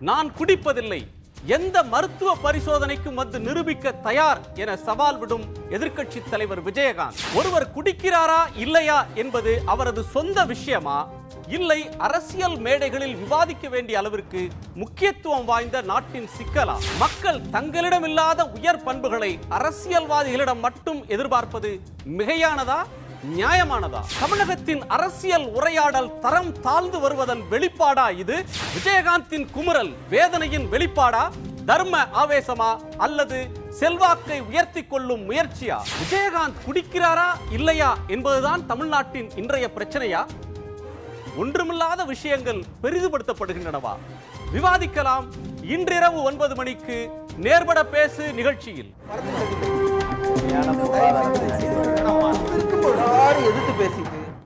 நான் குடிப்பதில்லை எந்த மருத்துவ பரிசோதனைக்கும் வந்து நிரூபிக்க தயார் என சவால் விடும் எதிர்க்கட்சி தலைவர் விஜயகாந்த் ஒருவர் குடிக்கிறாரா இல்லையா என்பது அவரது சொந்த விஷயமா இல்லை அரசியல் மேடைகளில் விவாதிக்க வேண்டிய அளவிற்கு முக்கியத்துவம் வாய்ந்த நாட்டின் சிக்கலா மக்கள் தங்களிடம் இல்லாத உயர் பண்புகளை அரசியல்வாதிகளிடம் மட்டும் எதிர்பார்ப்பது மிகையானதா நியாயமானதா தமிழகத்தின் அரசியல் உரையாடல் தரம் தாழ்ந்து வருவதன் வெளிப்பாடா இது விஜயகாந்தின் குமுறல் வேதனையின் வெளிப்பாடா தர்ம ஆவேசமா அல்லது செல்வாக்கை உயர்த்தி கொள்ளும் முயற்சியா விஜயகாந்த் குடிக்கிறாரா இல்லையா என்பதுதான் தமிழ்நாட்டின் இன்றைய பிரச்சனையா ஒன்றுமில்லாத விஷயங்கள் பெரிதுபடுத்தப்படுகின்றனவா விவாதிக்கலாம் இன்றிரவு ஒன்பது மணிக்கு நேர்பட பேசு நிகழ்ச்சியில் இருக்கும்போது எல்லாரும் எதிர்த்து பேசிட்டு